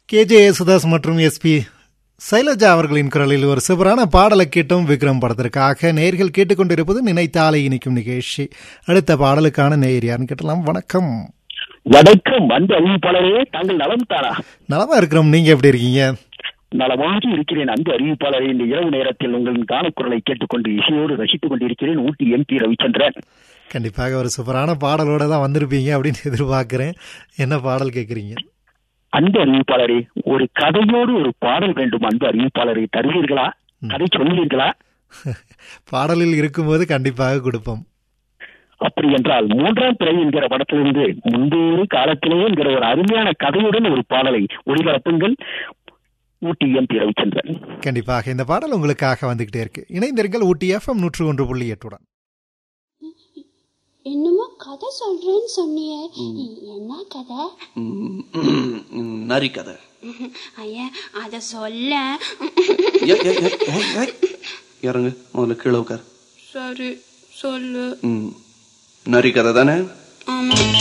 K J Yesudas மற்றும் SP Shailaja அவர்களின் குரலில் ஒரு சிவரான பாடலை கேட்டும் விக்ரம் படத்திற்காக நேர்கள் கேட்டுக்கொண்டிருப்பது நினைத்தாலே இனிக்கும் நிகழ்ச்சி அடுத்த பாடலுக்கான நேயர் யாருன்னு கேட்டலாம் வணக்கம் வணக்கம் அன்பு அறிவிப்பாளரே தாங்கள் நலம் தானா நலமா இருக்கிறோம் நீங்க எப்படி இருக்கீங்க நலமாக இருக்கிறேன் அன்பு அறிவிப்பாளரே இந்த இரவு நேரத்தில் உங்களின் காணக்குரலை கேட்டுக்கொண்டு இசையோடு ரசித்துக் கொண்டிருக்கிறேன் ஊட்டி எம்பி ரவிச்சந்திரன் கண்டிப்பாக ஒரு சூப்பரான பாடலோட தான் வந்திருப்பீங்க அப்படின்னு எதிர்பார்க்கிறேன் என்ன பாடல் கேட்குறீங்க அன்பு அறிவிப்பாளரே ஒரு கதையோடு ஒரு பாடல் வேண்டும் அன்பு அறிவிப்பாளரை தருவீர்களா கதை சொல்வீர்களா பாடலில் இருக்கும்போது கண்டிப்பாக கொடுப்போம் அப்படி என்றால் மூன்றாம் பிறவி என்கிற படத்திலிருந்து முன்பேறு காலத்திலே என்கிற ஒரு அருமையான கதையுடன் ஒரு பாடலை ஒளிபரப்புங்கள் ஊட்டி எம்பி ரவிச்சந்திரன் கண்டிப்பாக இந்த பாடல் உங்களுக்காக வந்துகிட்டே இருக்கு இணைந்திருங்கள் ஊட்டி எஃப்எம் நூற்று ஒன்று புள்ளி எட்டுடன் என்னமோ கதை சொல்றேன்னு சொன்னியே என்ன கதை நரி கதை ஐயா அத சொல்ல ஏய், ஏய், ஏய், ஏய், ஏய். இறங்கு முதல்ல கீழே உட்கார் சரி சொல்லு ம். நரி கதை தானே ஆமா